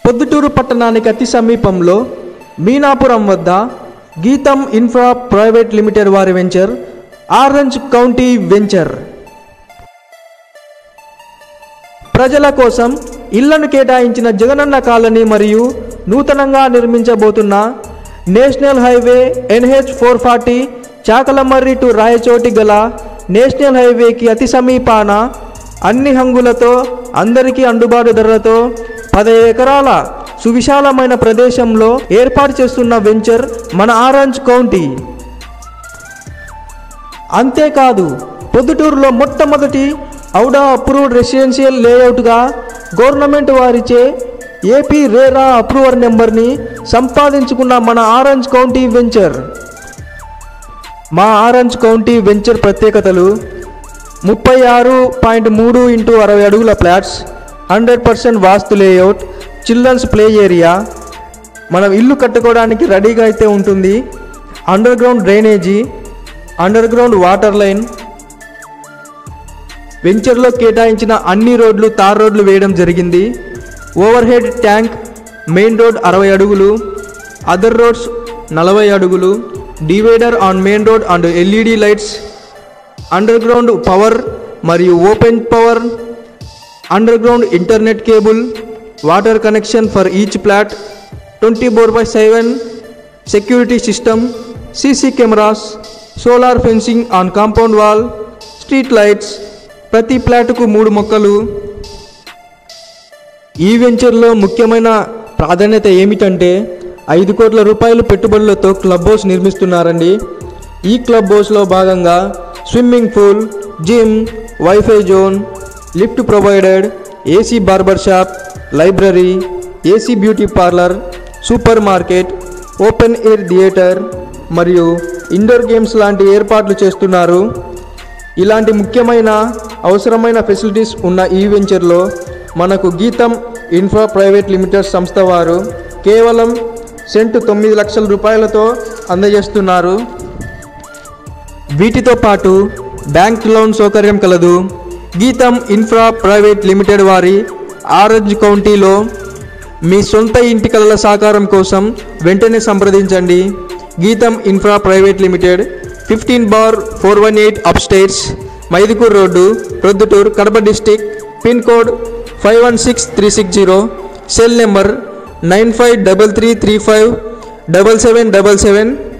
పొద్దుటూరు పట్టణానికి అతి సమీపంలో మీనాపురం వద్ద గీతం ఇన్ఫ్రా ప్రైవేట్ లిమిటెడ్ వారి వెంచర్ ఆరెంజ్ కౌంటీ వెంచర్ ప్రజల కోసం ఇళ్లను కేటాయించిన జగనన్న కాలనీ మరియు నూతనంగా నిర్మించబోతున్న national highway NH four forty Chakalamarri to Rayachoti గల నేషనల్ హైవేకి అతి సమీపాన అన్ని హంగులతో అందరికీ అందుబాటు ధరలతో పది ఎకరాల సువిశాలమైన ప్రదేశంలో ఏర్పాటు చేస్తున్న వెంచర్ మన ఆరెంజ్ కౌంటీ అంతేకాదు పొద్దుటూరులో మొట్టమొదటి ఔడా అప్రూవ్డ్ రెసిడెన్షియల్ లేఅవుట్గా గవర్నమెంట్ వారిచే ఏపీ రేరా అప్రూవర్ నెంబర్ని సంపాదించుకున్న మన ఆరెంజ్ కౌంటీ వెంచర్ మా ఆరెంజ్ కౌంటీ వెంచర్ ప్రత్యేకతలు ముప్పై ఆరు పాయింట్ మూడు ఇంటూ అరవై అడుగుల flats hundred percent vastu layout children's play area మనం ఇల్లు కట్టుకోవడానికి రెడీగా అయితే ఉంటుంది underground drainage underground water line వెంచర్లో కేటాయించిన అన్ని రోడ్లు తార్ రోడ్లు వేయడం జరిగింది overhead tank main road అరవై అడుగులు అదర్ రోడ్స్ నలభై అడుగులు divider on main road and LED lights underground power మరియు open power underground internet cable water connection for each plot twenty four by seven security system CC cameras solar fencing on compound wall street lights ప్రతి ప్లాట్కు మూడు మొక్కలు ఈ వెంచర్లో ముఖ్యమైన ప్రాధాన్యత ఏమిటంటే ఐదు కోట్ల రూపాయలు పెట్టుబడులతో క్లబ్ హౌస్ నిర్మిస్తున్నారండి ఈ క్లబ్ హౌస్లో భాగంగా swimming pool gym wifi zone lift provided AC barber shop library AC beauty parlour supermarket open air theatre మరియు ఇండోర్ గేమ్స్ లాంటి ఏర్పాట్లు చేస్తున్నారు ఇలాంటి ముఖ్యమైన అవసరమైన ఫెసిలిటీస్ ఉన్న ఈ వెంచర్లో మనకు గీతం ఇన్ఫ్రా ప్రైవేట్ లిమిటెడ్ సంస్థ వారు కేవలం సెంటు తొమ్మిది లక్షల రూపాయలతో అందజేస్తున్నారు వీటితో పాటు బ్యాంక్ లోన్ సౌకర్యం కలదు గీతం ఇన్ఫ్రా ప్రైవేట్ లిమిటెడ్ వారి ఆరెంజ్ కౌంటీలో మీ సొంత ఇంటి కలల సాకారం కోసం వెంటనే సంప్రదించండి Geetham infra private limited fifteen bar four one eight upstairs Mydukur road Proddatur Kadapa district pin code five one six three six zero cell number nine five double three three five double seven double seven